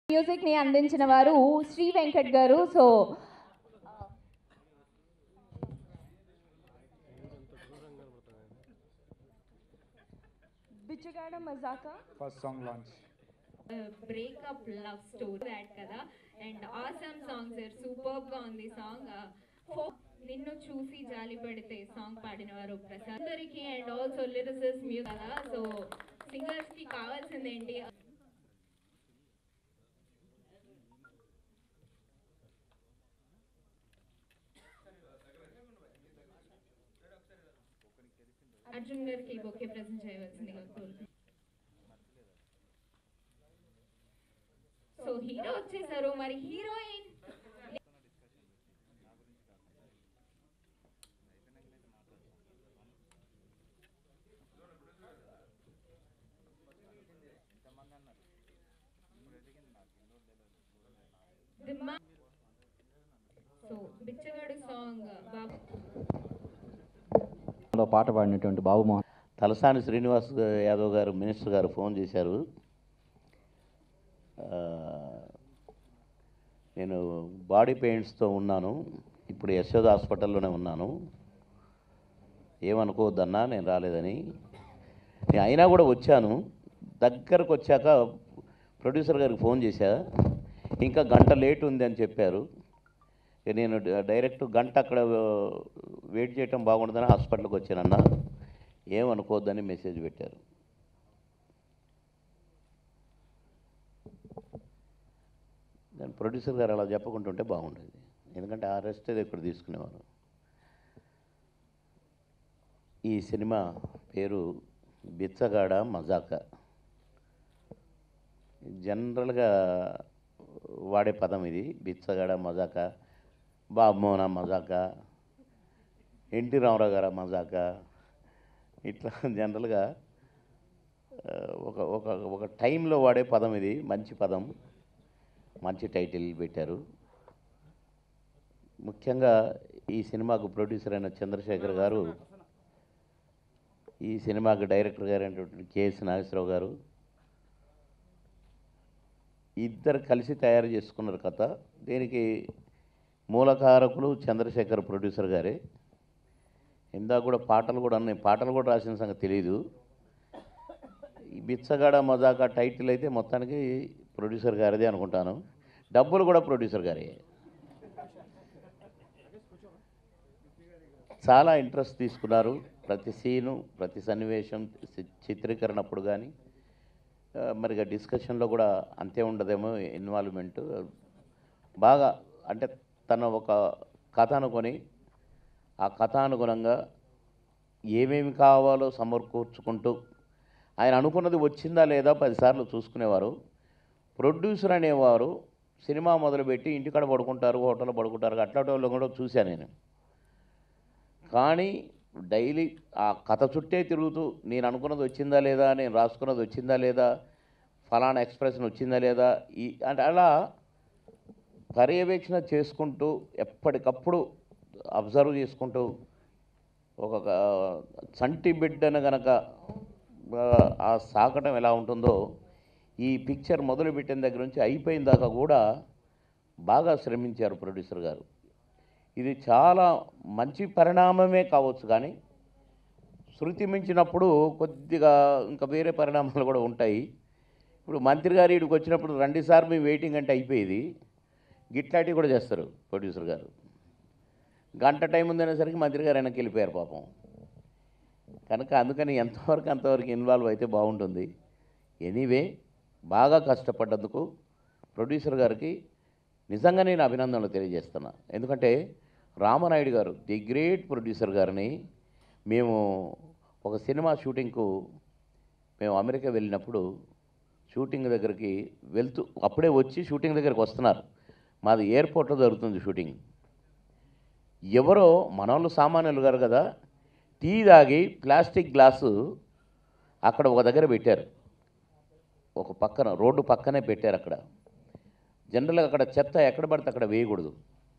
Music ని అందించిన వారు శ్రీ వెంకట్ గారు so Bichagada Majaka first song launch breakup love story that కదా and awesome song sir super గా ఉంది సాంగ్ నిన్ను చూసి జాలి పడితే సాంగ్ పాడిన వారు ప్రసాద్ అందరికి అండ్ ఆల్సో లిరిసిస్ మ్యూజిక్ కదా సో సింగర్స్ కి కావాల్సింది ఏంటి అర్జున్ గారికి బొకే ప్రజెంట్ చేయవలసిందిగా కోరుతున్నాను సో హీరో వచ్చేసారు మరి హీరోయిన్ సో బిచ్చగాడు సాంగ్ బాబు లో పాట పాడినటువంటి బాబుమోహన్ తలసాని శ్రీనివాస్ యాదవ్ గారు మినిస్టర్ గారు ఫోన్ చేశారు ఆ, నేను బాడీ పెయిన్స్తో ఉన్నాను ఇప్పుడు యశోద హాస్పిటల్లోనే ఉన్నాను ఏమనుకోవద్దన్నా నేను రాలేదని నేను అయినా కూడా వచ్చాను దగ్గరకు వచ్చాక ప్రొడ్యూసర్ గారికి ఫోన్ చేశా ఇంకా గంట లేట్ ఉంది అని చెప్పారు ఇక నేను డ- డైరెక్ట్ గంట అక్కడ వెయిట్ చేయటం బాగుండదని హాస్పిటల్కి వచ్చానన్నా ఏమనుకోవద్దని మెసేజ్ పెట్టారు దాని ప్రొడ్యూసర్ గారు అలా చెప్పకుంటుంటే బాగుండేది ఎందుకంటే ఆ రెస్ట్ అది ఇక్కడ తీసుకునేవారు ఈ సినిమా పేరు బిచ్చగాడ మజాక జనరల్గా వాడే పదం ఇది బిచ్చగాడ మజాక బాబుమోహన మజాక ఎన్టీ రామారావు గారు మజాక ఇట్లా జనరల్గా ఆ, ఒక ఒక ఒక టైంలో వాడే పదం ఇది మంచి పదం మంచి టైటిల్ పెట్టారు ముఖ్యంగా ఈ సినిమాకు ప్రొడ్యూసర్ అయిన చంద్రశేఖర్ గారు ఈ సినిమాకు డైరెక్టర్ గారు అయినటువంటి కేఎస్ నాగేశ్వరరావు గారు ఇద్దరు కలిసి తయారు చేసుకున్నారు కథ దీనికి మూలకారకులు చంద్రశేఖర్ ప్రొడ్యూసర్ గారే ఇందాక కూడా పాటలు కూడా ఉన్నాయి పాటలు కూడా రాసిన సంగతి తెలియదు ఈ బిచ్చగాడ మజాకా టైటిల్ అయితే మొత్తానికి ప్రొడ్యూసర్ గారిదే అనుకుంటాను డబ్బులు కూడా ప్రొడ్యూసర్ గారే చాలా ఇంట్రెస్ట్ తీసుకున్నారు ప్రతి సీను ప్రతి సన్నివేశం చి- చిత్రీకరణ అప్పుడు కానీ ఆ, మరి ఇక డిస్కషన్లో కూడా అంతే ఉండదేమో ఇన్వాల్వ్మెంట్ బాగా అంటే తన ఒక కథ అనుకొని ఆ కథానుగుణంగా ఏమేమి కావాలో సమకూర్చుకుంటూ ఆయన అనుకున్నది వచ్చిందా లేదా పదిసార్లు చూసుకునేవారు ప్రొడ్యూసర్ అనేవారు సినిమా మొదలుపెట్టి ఇంటికాడ పడుకుంటారు హోటల్లో పడుకుంటారు అట్లాంటి వాళ్ళు కూడా చూశాను నేను కానీ డైలీ ఆ కథ చుట్టే తిరుగుతూ నేను అనుకున్నది వచ్చిందా లేదా నేను రాసుకున్నది వచ్చిందా లేదా ఫలానా ఎక్స్ప్రెషన్ వచ్చిందా లేదా ఈ అంటే అలా పర్యవేక్షణ చేసుకుంటూ ఎప్పటికప్పుడు అబ్జర్వ్ చేసుకుంటూ ఒక క- చంటి బిడ్డను గనక ఆ, ఆ సాకటం ఎలా ఉంటుందో ఈ పిక్చర్ మొదలుపెట్టిన దగ్గర నుంచి అయిపోయిన దాకా కూడా బాగా శ్రమించారు ప్రొడ్యూసర్ గారు ఇది చాలా మంచి పరిణామమే కావచ్చు కానీ శృతి మించినప్పుడు కొద్దిగా ఇంకా వేరే పరిణామాలు కూడా ఉంటాయి ఇప్పుడు మంత్రి గారు ఇక్కడికి వచ్చినప్పుడు రండి సార్ మేము వెయిటింగ్ అంటే అయిపోయేది గిట్లాంటివి కూడా చేస్తారు ప్రొడ్యూసర్ గారు గంట టైం ఉందనేసరికి మంత్రి గారు వెనక్కి వెళ్ళిపోయారు పాపం కనుక అందుకని ఎంతవరకు అంతవరకు ఇన్వాల్వ్ అయితే బాగుంటుంది ఎనీవే బాగా కష్టపడ్డందుకు ప్రొడ్యూసర్ గారికి నిజంగా నేను అభినందనలు తెలియజేస్తున్నా ఎందుకంటే రామనాయుడు గారు ది గ్రేట్ ప్రొడ్యూసర్ గారిని మేము ఒక సినిమా షూటింగ్కు మేము అమెరికా వెళ్ళినప్పుడు షూటింగ్ దగ్గరికి వెళ్తూ అప్పుడే వచ్చి షూటింగ్ దగ్గరికి వస్తున్నారు మాది ఎయిర్పోర్ట్లో జరుగుతుంది షూటింగ్ ఎవరో మనోళ్ళు సామాన్యులు గారు కదా టీ తాగి ప్లాస్టిక్ గ్లాసు అక్కడ ఒక దగ్గర పెట్టారు ఒక పక్కన రోడ్డు పక్కనే పెట్టారు అక్కడ జనరల్గా అక్కడ చెత్త ఎక్కడ పడితే అక్కడ వేయకూడదు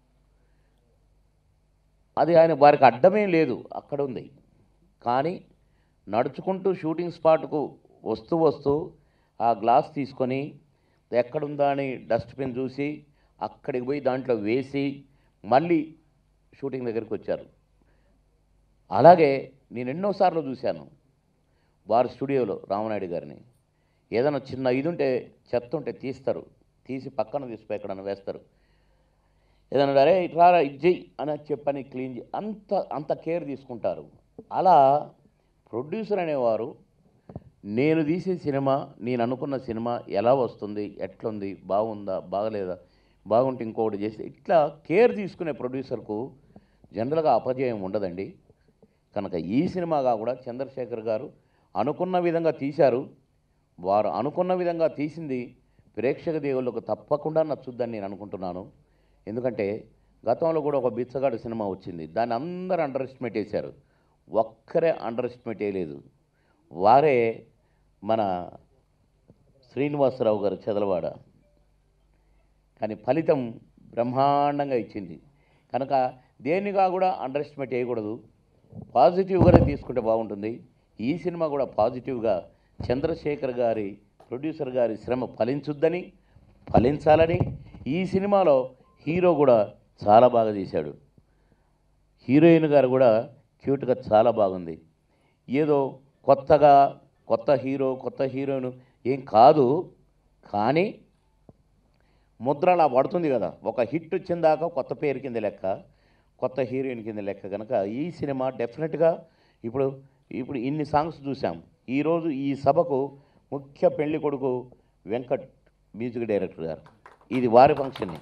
అది ఆయన వారికి అడ్డమే లేదు అక్కడ ఉంది కానీ నడుచుకుంటూ షూటింగ్ స్పాట్కు వస్తూ వస్తూ ఆ గ్లాస్ తీసుకొని ఎక్కడుందా అని డస్ట్బిన్ చూసి అక్కడికి పోయి దాంట్లో వేసి మళ్ళీ షూటింగ్ దగ్గరికి వచ్చారు అలాగే నేను ఎన్నోసార్లు చూశాను వారి స్టూడియోలో రామనాయుడు గారిని ఏదైనా చిన్న ఇది ఉంటే చెత్త ఉంటే తీస్తారు తీసి పక్కన తీసిపోయి ఎక్కడన్నా వేస్తారు ఏదన్నా అరే ఇట్లా ఇజ్జయ్ అని చెప్పని క్లీన్ చే అంత అంత కేర్ తీసుకుంటారు అలా ప్రొడ్యూసర్ అనేవారు నేను తీసే సినిమా నేను అనుకున్న సినిమా ఎలా వస్తుంది ఎట్లుంది బాగుందా బాగలేదా బాగుంటే ఇంకొకటి చేస్తే ఇట్లా కేర్ తీసుకునే ప్రొడ్యూసర్కు జనరల్గా అపజయం ఉండదండి కనుక ఈ సినిమాగా కూడా చంద్రశేఖర్ గారు అనుకున్న విధంగా తీశారు వారు అనుకున్న విధంగా తీసింది ప్రేక్షక దేవుళ్ళకు తప్పకుండా నచ్చుద్దని నేను అనుకుంటున్నాను ఎందుకంటే గతంలో కూడా ఒక బిచ్చగాడు సినిమా వచ్చింది దాన్ని అందరూ అండర్ ఎస్టిమేట్ వేశారు ఒక్కరే అండర్ ఎస్టిమేట్ వేయలేదు వారే మన శ్రీనివాసరావు గారు చదలవాడ కానీ ఫలితం బ్రహ్మాండంగా ఇచ్చింది కనుక దేనిగా కూడా అండర్ ఎస్టిమేట్ వేయకూడదు పాజిటివ్గానే తీసుకుంటే బాగుంటుంది ఈ సినిమా కూడా పాజిటివ్గా చంద్రశేఖర్ గారి ప్రొడ్యూసర్ గారి శ్రమ ఫలించుద్దని ఫలించాలని ఈ సినిమాలో హీరో కూడా చాలా బాగా తీశాడు హీరోయిన్ గారు కూడా క్యూట్గా చాలా బాగుంది ఏదో కొత్తగా కొత్త హీరో కొత్త హీరోయిన్ ఏం కాదు కానీ ముద్ర అలా పడుతుంది కదా ఒక హిట్ వచ్చిన దాకా కొత్త పేరు కింద లెక్క కొత్త హీరోయిన్ కింద లెక్క కనుక ఈ సినిమా డెఫినెట్గా ఇప్పుడు ఇప్పుడు ఇన్ని సాంగ్స్ చూసాం ఈరోజు ఈ సభకు ముఖ్య పెళ్లి కొడుకు వెంకట్ మ్యూజిక్ డైరెక్టర్ గారు ఇది వారి ఫంక్షన్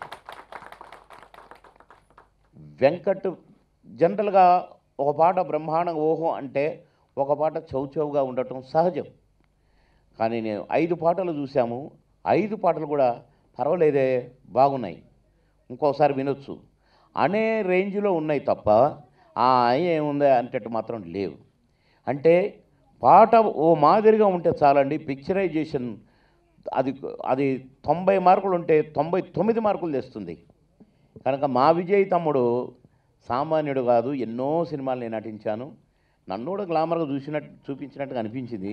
వెంకట్ జనరల్గా ఒక పాట బ్రహ్మాండంగా ఓహో అంటే ఒక పాట చౌచౌగా ఉండటం సహజం కానీ నేను ఐదు పాటలు చూసాము ఐదు పాటలు కూడా పర్వాలేదే బాగున్నాయి ఇంకోసారి వినొచ్చు అనే రేంజ్లో ఉన్నాయి తప్ప ఆ ఏముందా అంటట్టు మాత్రం లేవు అంటే పాట ఓ మాదిరిగా ఉంటే చాలండి పిక్చరైజేషన్ అది అది తొంభై మార్కులు ఉంటే తొంభై తొమ్మిది మార్కులు తెస్తుంది కనుక మా విజయ్ తమ్ముడు సామాన్యుడు కాదు ఎన్నో సినిమాలు నేను నటించాను నన్ను కూడా గ్లామర్గా చూసినట్టు చూపించినట్టుగా అనిపించింది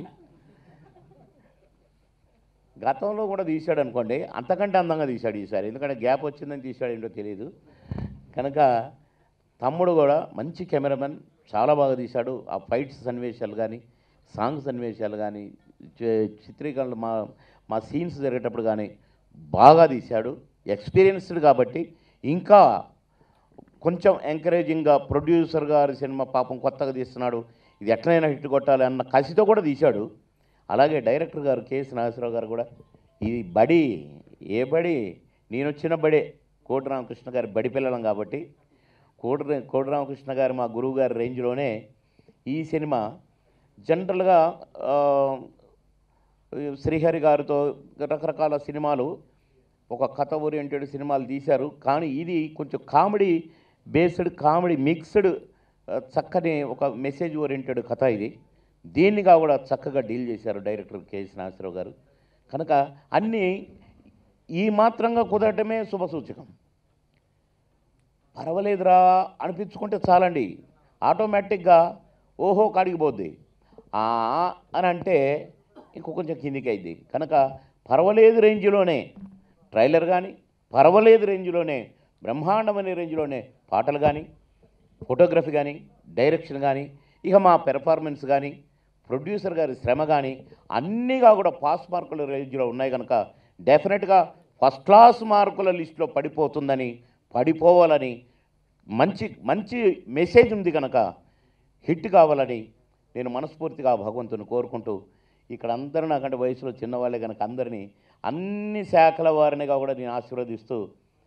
గతంలో కూడా తీశాడు అనుకోండి అంతకంటే అందంగా తీశాడు ఈసారి ఎందుకంటే గ్యాప్ వచ్చిందని తీశాడు ఏంటో తెలియదు కనుక తమ్ముడు కూడా మంచి కెమెరామెన్ చాలా బాగా తీశాడు ఆ ఫైట్స్ సన్నివేశాలు కానీ సాంగ్ సన్నివేశాలు కానీ చి- చిత్రీకరణలు మా మా సీన్స్ జరిగేటప్పుడు కానీ బాగా తీశాడు ఎక్స్పీరియన్స్డ్ కాబట్టి ఇంకా కొంచెం ఎంకరేజింగ్గా ప్రొడ్యూసర్ గారి సినిమా పాపం కొత్తగా తీస్తున్నాడు ఇది ఎట్లయినా హిట్ కొట్టాలి అన్న కసితో కూడా తీశాడు అలాగే డైరెక్టర్ గారు కేఎస్ నాగేశ్వరరావు గారు కూడా ఇది బడి ఏ బడి నేను వచ్చిన బడే కోటి రామకృష్ణ గారి బడి పిల్లలం కాబట్టి కోటి కోటి రామకృష్ణ గారు మా గురువు గారి రేంజ్లోనే ఈ సినిమా జనరల్గా ఆ, శ్రీహరి గారితో రకరకాల సినిమాలు ఒక కథ ఓరియంటెడ్ సినిమాలు తీశారు కానీ ఇది కొంచెం కామెడీ బేస్డ్ కామెడీ మిక్స్డ్ చక్కని ఒక మెసేజ్ ఓరియంటెడ్ కథ ఇది దీన్నిగా కూడా చక్కగా డీల్ చేశారు డైరెక్టర్ కేఎస్ నాగేశ్వరరావు గారు కనుక అన్నీ ఈ మాత్రంగా కుదరటమే శుభసూచకం పర్వాలేదురా అనిపించుకుంటే చాలండి ఆటోమేటిక్గా ఓహో కాడికి పోద్ది ఆ అని అంటే ఇంకో కొంచెం కిందికి అయింది కనుక పర్వాలేదు రేంజ్లోనే ట్రైలర్ కానీ పర్వాలేదు రేంజ్లోనే బ్రహ్మాండమైన రేంజ్లోనే పాటలు కానీ ఫోటోగ్రఫీ కానీ డైరెక్షన్ కానీ ఇక మా పెర్ఫార్మెన్స్ కానీ ప్రొడ్యూసర్ గారి శ్రమ కానీ అన్నీగా కూడా పాస్ మార్కుల రేంజ్లో ఉన్నాయి కనుక డెఫినెట్గా ఫస్ట్ క్లాస్ మార్కుల లిస్టులో పడిపోతుందని పడిపోవాలని మంచి మంచి మెసేజ్ ఉంది కనుక హిట్ కావాలని నేను మనస్ఫూర్తిగా ఆ భగవంతుని కోరుకుంటూ ఇక్కడ అందరూ నాకంటే వయసులో చిన్నవాళ్ళే కనుక అందరినీ అన్ని శాఖల వారినిగా కూడా నేను ఆశీర్వదిస్తూ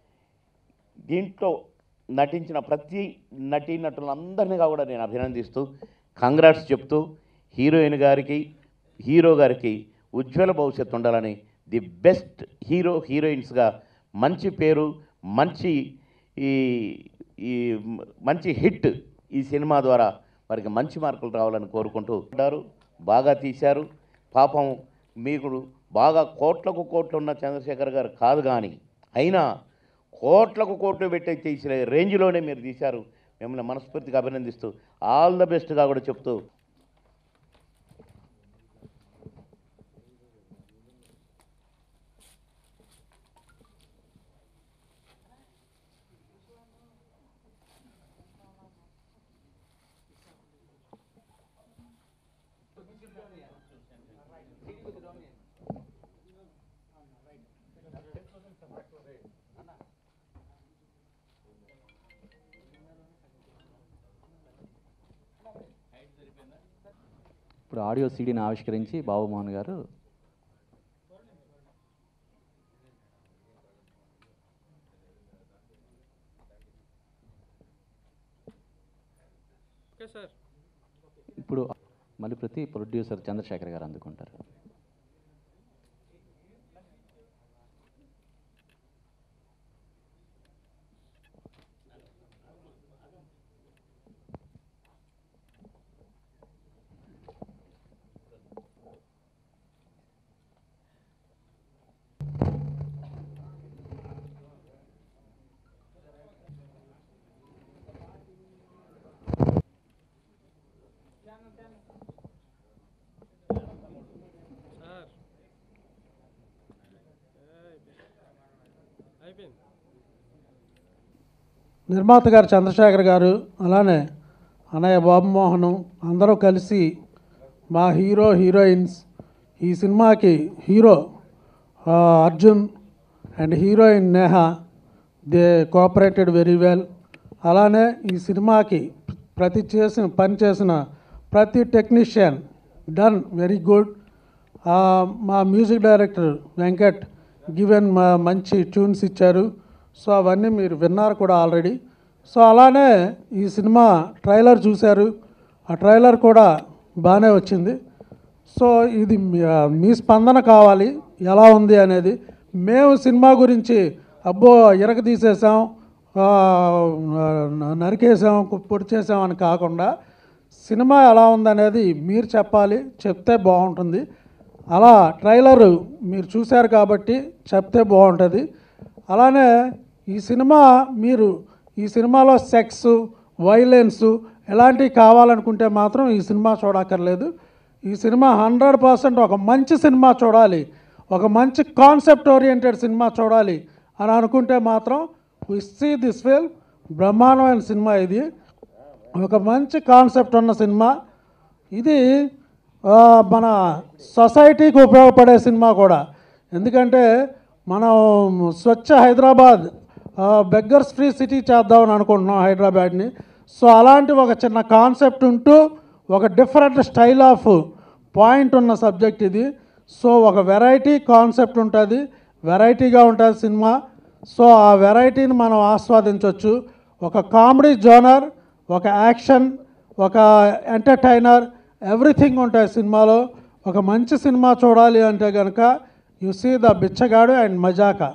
దీంట్లో నటించిన ప్రతి నటీనటులందరినీ కూడా నేను అభినందిస్తూ కంగ్రాట్స్ చెప్తూ హీరోయిన్ గారికి హీరో గారికి ఉజ్వల భవిష్యత్తు ఉండాలని ది బెస్ట్ హీరో హీరోయిన్స్గా మంచి పేరు మంచి ఈ ఈ మంచి హిట్ ఈ సినిమా ద్వారా వారికి మంచి మార్కులు రావాలని కోరుకుంటూ ఉంటారు బాగా తీశారు పాపం మీకు బాగా కోట్లకు కోట్లు ఉన్న చంద్రశేఖర్ గారు కాదు కానీ అయినా కోట్లకు కోట్లు పెట్టి తీసిన రేంజ్లోనే మీరు తీశారు మిమ్మల్ని మనస్ఫూర్తిగా అభినందిస్తూ ఆల్ ద బెస్ట్గా కూడా చెప్తూ ఇప్పుడు ఆడియో సీడీని ఆవిష్కరించి బాబుమోహన్ గారు ఓకే సార్ ఇప్పుడు మళ్ళీ ప్రతి ప్రొడ్యూసర్ చంద్రశేఖర్ గారు అందుకుంటారు సార్ అయిపోయింది నిర్మాత గారు చంద్రశేఖర్ గారు అలానే అన్నయ్య బాబుమోహన్ అందరూ కలిసి మా హీరో హీరోయిన్స్ ఈ సినిమాకి హీరో ఆ, Arjun and heroine Neha they cooperated very well అలానే ఈ సినిమాకి ప్రతి చేసిన పని చేసిన ప్రతి టెక్నీషియన్ డన్ వెరీ గుడ్ మా మ్యూజిక్ డైరెక్టర్ వెంకట్ గివెన్ మా మంచి ట్యూన్స్ ఇచ్చారు సో అవన్నీ మీరు విన్నారు కూడా ఆల్రెడీ సో అలానే ఈ సినిమా ట్రైలర్ చూశారు ఆ ట్రైలర్ కూడా బాగానే వచ్చింది సో ఇది మీ- ఆ, మీ స్పందన కావాలి ఎలా ఉంది అనేది మేము సినిమా గురించి అబ్బో ఇరక తీసేసాం ఆ, న- నరికేసాం కు- పొడి చేసాం అని కాకుండా సినిమా ఎలా ఉందనేది మీరు చెప్పాలి చెప్తే బాగుంటుంది అలా ట్రైలర్ మీరు చూశారు కాబట్టి చెప్తే బాగుంటుంది అలానే ఈ సినిమా మీరు ఈ సినిమాలో సెక్స్ వైలెన్స్ ఇలాంటివి కావాలనుకుంటే మాత్రం ఈ సినిమా చూడక్కర్లేదు ఈ సినిమా హండ్రెడ్ పర్సెంట్ ఒక మంచి సినిమా చూడాలి ఒక మంచి కాన్సెప్ట్ ఓరియంటెడ్ సినిమా చూడాలి అని అనుకుంటే మాత్రం సీ దిస్ ఫిల్మ్ బ్రహ్మాండమైన సినిమా ఇది ఒక మంచి కాన్సెప్ట్ ఉన్న సినిమా ఇది ఆ, మన సొసైటీకి ఉపయోగపడే సినిమా కూడా ఎందుకంటే మనం Swachh Hyderabad beggars free city చేద్దామని అనుకుంటున్నాం హైదరాబాద్ని సో అలాంటి ఒక చిన్న కాన్సెప్ట్ ఉంటూ ఒక డిఫరెంట్ స్టైల్ ఆఫ్ పాయింట్ ఉన్న సబ్జెక్ట్ ఇది సో ఒక వెరైటీ కాన్సెప్ట్ ఉంటుంది వెరైటీగా ఉంటుంది సినిమా సో ఆ వెరైటీని మనం ఆస్వాదించవచ్చు ఒక కామెడీ జోనర్ ఒక యాక్షన్ ఒక ఎంటర్టైనర్ ఎవ్రీథింగ్ ఉంటాయి సినిమాలో ఒక మంచి సినిమా చూడాలి అంటే కనుక you see the Bichagadu and Majaka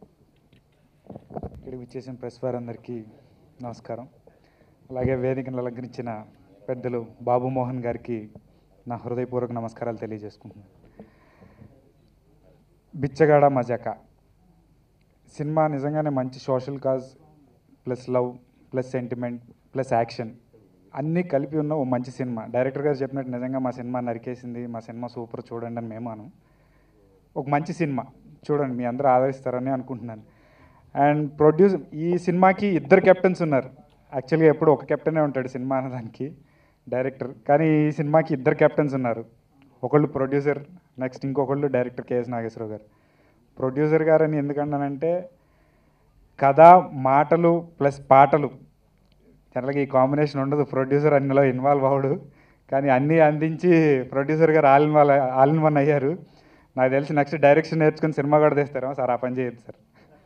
ఇక్కడికి వచ్చేసిన ప్రెస్ వారందరికీ నమస్కారం అలాగే వేదికను అలంకరించిన పెద్దలు బాబు మోహన్ గారికి నా హృదయపూర్వక నమస్కారాలు తెలియజేసుకుంటున్నాను బిచ్చగాడ మజాక సినిమా నిజంగానే మంచి social cause plus love plus sentiment plus action అన్నీ కలిపి ఉన్న ఓ మంచి సినిమా డైరెక్టర్ గారు చెప్పినట్టు నిజంగా మా సినిమా నరికేసింది మా సినిమా సూపర్ చూడండి అని మేము అను ఒక మంచి సినిమా చూడండి మీ అందరూ ఆదరిస్తారని అనుకుంటున్నాను అండ్ ప్రొడ్యూస్ ఈ సినిమాకి ఇద్దరు కెప్టెన్స్ ఉన్నారు యాక్చువల్గా ఎప్పుడు ఒక కెప్టెనే ఉంటాడు సినిమా అనడానికి డైరెక్టర్ కానీ ఈ సినిమాకి ఇద్దరు కెప్టెన్స్ ఉన్నారు ఒకళ్ళు ప్రొడ్యూసర్ నెక్స్ట్ ఇంకొకళ్ళు డైరెక్టర్ కేఎస్ నాగేశ్వరరావు గారు ప్రొడ్యూసర్ గారని ఎందుకన్నానంటే కథ మాటలు ప్లస్ పాటలు జనరల్గా ఈ కాంబినేషన్ ఉండదు ప్రొడ్యూసర్ అన్నిలో ఇన్వాల్వ్ అవడు కానీ అన్నీ అందించి ప్రొడ్యూసర్ గారు all in one all in one అయ్యారు నాకు తెలిసి నెక్స్ట్ డైరెక్షన్ నేర్చుకుని సినిమా కూడా తీస్తారేమో సార్ ఆ పని చేయొద్దు సార్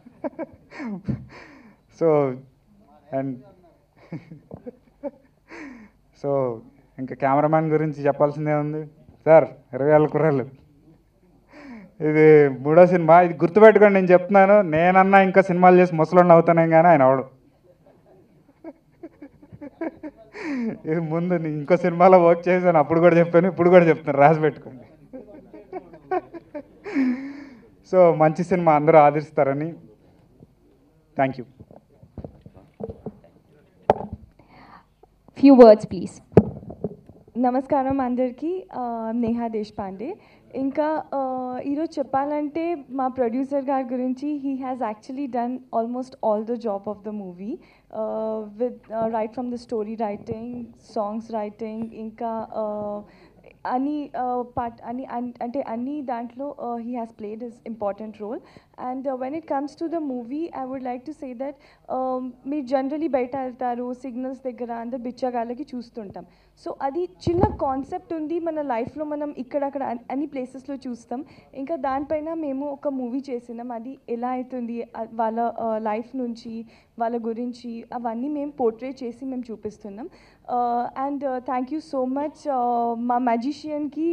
సో అండ్ సో ఇంకా కెమెరామ్యాన్ గురించి చెప్పాల్సిందే ఉంది సార్ ఇరవై ఏళ్ళ కుర్రాళ్ళు ఇది మూడో సినిమా ఇది గుర్తుపెట్టుకోండి నేను చెప్తున్నాను నేనన్నా ఇంకా సినిమాలు చేసి ముసలోడిని అవుతానే కానీ ఆయన అవడు ఇది ముందు నేను ఇంకో సినిమాలో వర్క్ చేశాను అప్పుడు కూడా చెప్పాను ఇప్పుడు కూడా చెప్తాను రాసి పెట్టుకోండి సో మంచి సినిమా అందరూ ఆదరిస్తారని thank you few words please నమస్కారం అందరికీ ఆ, నేహా దేశపాండే ఇంకా ఆ, ఈరోజు చెప్పాలంటే మా ప్రొడ్యూసర్ గారి గురించి he has actually done almost all the job of the movie with right from the story writing songs writing ఇంకా ఆ, అన్ని పార్ట్ అన్ని అన్- అంటే అన్ని దాంట్లో he has played his important role and when it comes to the movie I would like to say that మీరు generally బయట వెళ్తారు సిగ్నల్స్ దగ్గర అందరు బిచ్చగాళ్ళకి చూస్తుంటాం సో అది చిన్న కాన్సెప్ట్ ఉంది మన లైఫ్లో మనం ఇక్కడక్కడ అన్- అన్ని ప్లేసెస్లో చూస్తాం ఇంకా దానిపైన మేము ఒక మూవీ చేసినాం అది ఎలా అవుతుంది అ- వాళ్ళ లైఫ్ నుంచి వాళ్ళ గురించి అవన్నీ మేము పోర్ట్రేట్ చేసి మేము చూపిస్తున్నాం and thank you so much మా మ్యాజిషియన్కి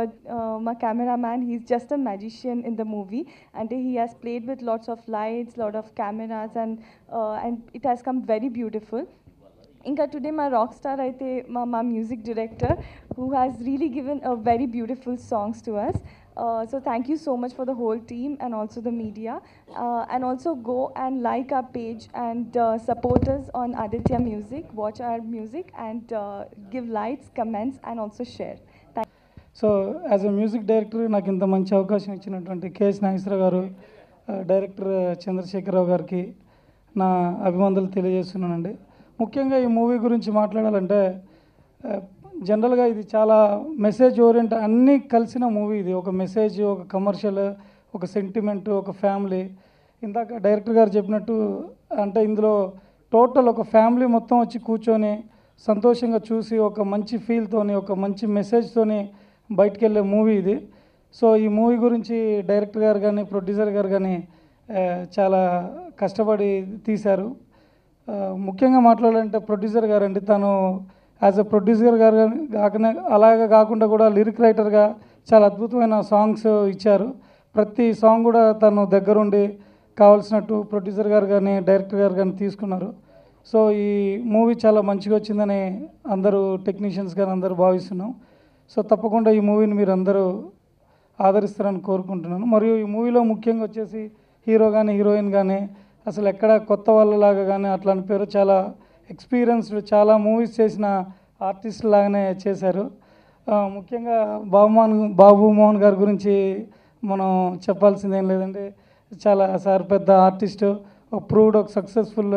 మా camera man he's just a magician in the movie అంటే he has played with lots of lights lot of cameras and and it has come very beautiful ఇంకా today మా rock star అయితే మా మా music director who has really given a very beautiful songs to us so thank you so much for the whole team and also the media and also go and like our page and support us on Aditya Music, watch our music and uh, give likes, comments and also share. Thank so as a music director నాకు ఇంత మంచి అవకాశం ఇచ్చినటువంటి KS Nageswara గారు ఆ, director Chandrashekar Rao గారికి నా అభివందనలు తెలియజేస్తున్నానండి ముఖ్యంగా ఈ మూవీ గురించి మాట్లాడాలంటే ఆ, జనరల్గా ఇది చాలా మెసేజ్ ఓరియంట్ అన్నీ కలిసిన మూవీ ఇది ఒక మెసేజ్ ఒక కమర్షియల్ ఒక సెంటిమెంట్ ఒక ఫ్యామిలీ ఇందాక డైరెక్టర్ గారు చెప్పినట్టు అంటే ఇందులో టోటల్ ఒక ఫ్యామిలీ మొత్తం వచ్చి కూర్చొని సంతోషంగా చూసి ఒక మంచి ఫీల్తోని ఒక మంచి మెసేజ్తోని బయటికి వెళ్ళే మూవీ ఇది సో ఈ మూవీ గురించి డైరెక్టర్ గారు కానీ ప్రొడ్యూసర్ గారు కానీ ఆ, చాలా కష్టపడి తీశారు ఆ, ముఖ్యంగా మాట్లాడాలంటే ప్రొడ్యూసర్ గారు అండి తను యాజ్ ఎ ప్రొడ్యూసర్ గారు కానీ కాకనే అలాగే కాకుండా కూడా లిరిక్ రైటర్గా చాలా అద్భుతమైన సాంగ్స్ ఇచ్చారు ప్రతి సాంగ్ కూడా తను దగ్గరుండి కావాల్సినట్టు ప్రొడ్యూసర్ గారు కానీ డైరెక్టర్ గారు కానీ తీసుకున్నారు సో ఈ మూవీ చాలా మంచిగా వచ్చిందని అందరూ టెక్నీషియన్స్ కానీ అందరూ భావిస్తున్నాం సో తప్పకుండా ఈ మూవీని మీరు అందరూ ఆదరిస్తారని కోరుకుంటున్నాను మరియు ఈ మూవీలో ముఖ్యంగా వచ్చేసి హీరో కానీ హీరోయిన్ కానీ అసలు ఎక్కడ కొత్త వాళ్ళలాగా కానీ అట్లా అనిపారు చాలా ఎక్స్పీరియన్స్డ్ చాలా మూవీస్ చేసిన ఆర్టిస్ట్ లాగానే చేశారు ఆ, ముఖ్యంగా బాబుమోహన్ బాబు మోహన్ గారి గురించి మనం చెప్పాల్సింది ఏం లేదంటే చాలా సార్ పెద్ద ఆర్టిస్ట్ ఒక ప్రూవ్డ్ ఒక సక్సెస్ఫుల్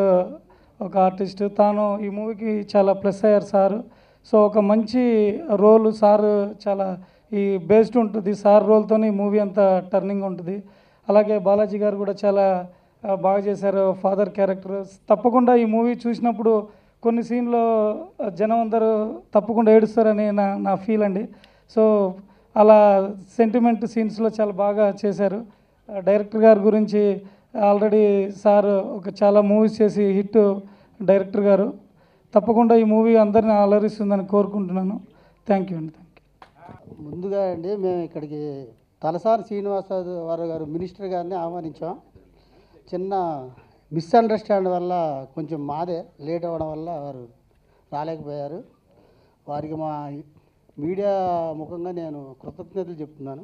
ఒక ఆర్టిస్ట్ తాను ఈ మూవీకి చాలా ప్లస్ అయ్యారు సారు సో ఒక మంచి రోల్ సార్ చాలా ఈ బేస్డ్ ఉంటుంది సార్ రోల్తోనే ఈ మూవీ అంతా టర్నింగ్ ఉంటుంది అలాగే బాలాజీ గారు కూడా చాలా ఆ, బాగా చేశారు ఫాదర్ క్యారెక్టర్ తప్పకుండా ఈ మూవీ చూసినప్పుడు కొన్ని సీన్లో జనం అందరూ తప్పకుండా ఏడుస్తారని నా నా ఫీల్ అండి సో అలా సెంటిమెంట్ సీన్స్లో చాలా బాగా చేశారు ఆ, డైరెక్టర్ గారి గురించి ఆల్రెడీ సార్ ఒక చాలా మూవీస్ చేసి హిట్ డైరెక్టర్ గారు తప్పకుండా ఈ మూవీ అందరిని అలరిస్తుందని కోరుకుంటున్నాను థ్యాంక్ యూ అండి థ్యాంక్ యూ ముందుగా అండి మేము ఇక్కడికి తలసాని శ్రీనివాసరావు గారు మినిస్టర్ గారిని ఆహ్వానించాం చిన్న మిస్అండర్స్టాండ్ వల్ల కొంచెం మాదే లేట్ అవ్వడం వల్ల వారు రాలేకపోయారు వారికి మా మీడియా ముఖంగా నేను కృతజ్ఞతలు చెప్తున్నాను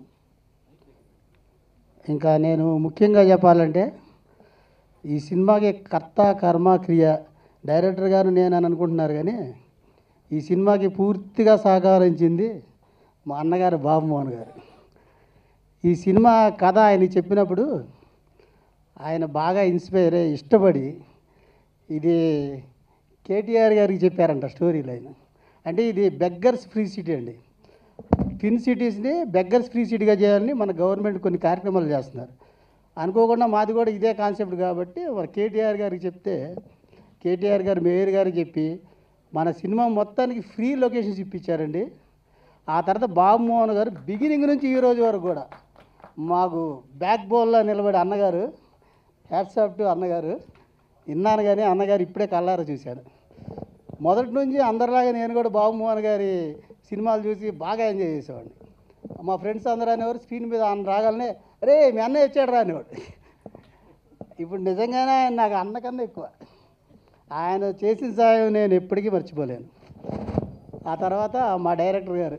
ఇంకా నేను ముఖ్యంగా చెప్పాలంటే ఈ సినిమాకి కర్త కర్మ క్రియ డైరెక్టర్ గారు నేను అని అనుకుంటున్నారు కానీ ఈ సినిమాకి పూర్తిగా సహకరించింది మా అన్నగారు బాబుమోహన్ గారు ఈ సినిమా కథ ఆయన చెప్పినప్పుడు ఆయన బాగా ఇన్స్పైర్ అయ్యి ఇష్టపడి ఇది కేటీఆర్ గారికి చెప్పారంట స్టోరీ లైన్ అంటే ఇది బెగ్గర్స్ ఫ్రీ సిటీ అండి ఫిన్ సిటీస్ని బెగ్గర్స్ ఫ్రీ సిటీగా చేయాలని మన గవర్నమెంట్ కొన్ని కార్యక్రమాలు చేస్తున్నారు అనుకోకుండా మాది కూడా ఇదే కాన్సెప్ట్ కాబట్టి మన కేటీఆర్ గారికి చెప్తే కేటీఆర్ గారు మేయర్ గారికి చెప్పి మన సినిమా మొత్తానికి ఫ్రీ లొకేషన్స్ ఇప్పించారండి ఆ తర్వాత బాబుమోహన్ గారు బిగినింగ్ నుంచి ఈ రోజు వరకు కూడా మాకు బ్యాక్ బోన్లో నిలబడి అన్నగారు హ్యాట్సాప్ టు అన్నగారు విన్నాను కానీ అన్నగారు ఇప్పుడే కళ్ళారా చూశాను మొదటి నుంచి అందరిలాగా నేను కూడా బాబుమోహన్ గారి సినిమాలు చూసి బాగా ఎంజాయ్ చేసేవాడిని మా ఫ్రెండ్స్ అందరూ అనేవారు స్క్రీన్ మీద ఆయన రాగానే రే మీ అన్నయ్య వచ్చాడు రా అనేవాడు ఇప్పుడు నిజంగానే ఆయన నాకు అన్న కన్నా ఎక్కువ ఆయన చేసిన సాయం నేను ఎప్పటికీ మర్చిపోలేను ఆ తర్వాత మా డైరెక్టర్ గారు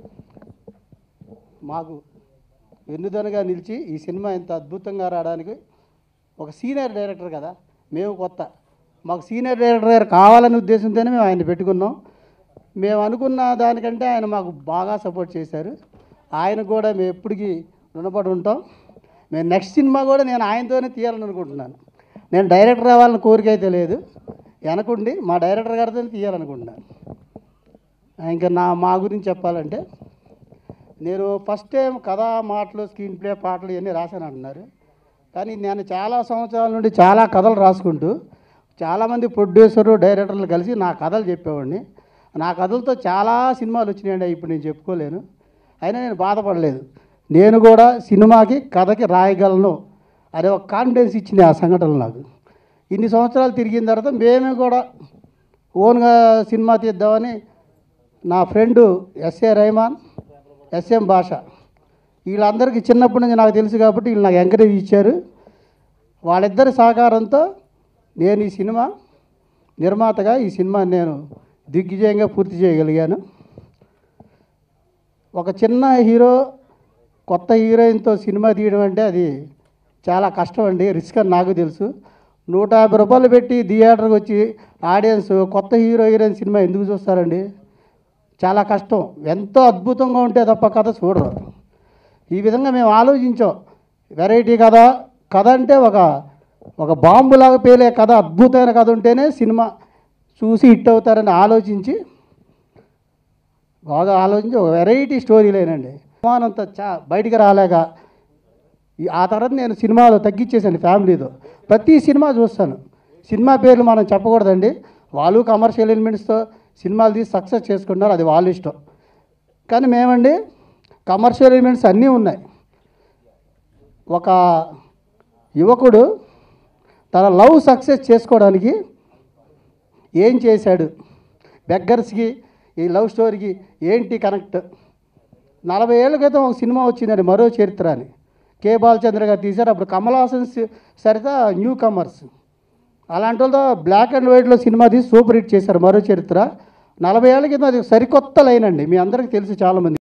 మాకు వెన్నుదనుగా నిలిచి ఈ సినిమా ఇంత అద్భుతంగా రావడానికి ఒక సీనియర్ డైరెక్టర్ కదా మేము కొత్త మాకు సీనియర్ డైరెక్టర్ గారు కావాలనే ఉద్దేశంతోనే మేము ఆయన పెట్టుకున్నాం మేము అనుకున్న దానికంటే ఆయన మాకు బాగా సపోర్ట్ చేశారు ఆయన కూడా మేము ఎప్పటికీ రుణపడి ఉంటాం మేము నెక్స్ట్ సినిమా కూడా నేను ఆయనతోనే తీయాలని అనుకుంటున్నాను నేను డైరెక్టర్ అవ్వాలని కోరిక అయితే లేదు వెనకుండి మా డైరెక్టర్ గారితోనే తీయాలనుకుంటున్నాను ఇంకా నా మా గురించి చెప్పాలంటే నేను ఫస్ట్ టైం కథ మాటలు స్క్రీన్ ప్లే పాటలు ఇవన్నీ రాశాను అంటున్నారు కానీ నేను చాలా సంవత్సరాల నుండి చాలా కథలు రాసుకుంటూ చాలామంది ప్రొడ్యూసరు డైరెక్టర్లు కలిసి నా కథలు చెప్పేవాడిని నా కథలతో చాలా సినిమాలు వచ్చినాయండి ఇప్పుడు నేను చెప్పుకోలేను అయినా నేను బాధపడలేదు నేను కూడా సినిమాకి కథకి రాయగలను అనే ఒక కాన్ఫిడెన్స్ ఇచ్చింది ఆ సంఘటనలు నాకు ఇన్ని సంవత్సరాలు తిరిగిన తర్వాత మేమే కూడా ఓన్గా సినిమా తీద్దామని నా ఫ్రెండు ఎస్ఏ రెహమాన్ ఎస్ఎం భాష వీళ్ళందరికీ చిన్నప్పటి నుంచి నాకు తెలుసు కాబట్టి వీళ్ళు నాకు ఎంకరేజ్ ఇచ్చారు వాళ్ళిద్దరి సహకారంతో నేను ఈ సినిమా నిర్మాతగా ఈ సినిమా నేను దిగ్విజయంగా పూర్తి చేయగలిగాను ఒక చిన్న హీరో కొత్త హీరోయిన్తో సినిమా తీయడం అంటే అది చాలా కష్టం అండి రిస్క్ అని నాకు తెలుసు నూట యాభై రూపాయలు పెట్టి థియేటర్కి వచ్చి ఆడియన్స్ కొత్త హీరో హీరోయిన్ సినిమా ఎందుకు చూస్తారండి చాలా కష్టం ఎంతో అద్భుతంగా ఉంటే తప్ప కథ చూడరు ఈ విధంగా మేము ఆలోచించాం వెరైటీ కథ కథ అంటే ఒక ఒక బాంబులాగా పేలే కథ అద్భుతమైన కథ ఉంటేనే సినిమా చూసి హిట్ అవుతారని ఆలోచించి బాగా ఆలోచించి ఒక వెరైటీ స్టోరీ లేనండి అనుమానంతో చా బయటికి రాలేక ఈ- ఆ తర్వాత నేను సినిమాలో తగ్గించేసాను ఫ్యామిలీతో ప్రతి సినిమా చూస్తాను సినిమా పేర్లు మనం చెప్పకూడదండి వాళ్ళు కమర్షియల్ ఎలిమెంట్స్తో సినిమాలు తీసి సక్సెస్ చేసుకుంటున్నారు అది వాళ్ళ ఇష్టం కానీ మేమండి కమర్షియల్ ఎలిమెంట్స్ అన్నీ ఉన్నాయి ఒక యువకుడు తన లవ్ సక్సెస్ చేసుకోవడానికి ఏం చేశాడు బెగ్గర్స్కి ఈ లవ్ స్టోరీకి ఏంటి కనెక్ట్ నలభై ఏళ్ళ క్రితం ఒక సినిమా వచ్చిందండి మరో చరిత్ర అని కే బాలచంద్ర గారు తీశారు అప్పుడు కమల్ హాసన్ సి- సరిత న్యూ కమర్స్ అలాంటి వాళ్ళతో బ్లాక్ అండ్ వైట్లో సినిమా తీసి సూపర్ హిట్ చేశారు మరో చరిత్ర నలభై ఏళ్ళ క్రితం అది సరికొత్త లైన్ అండి మీ అందరికీ తెలుసు చాలామంది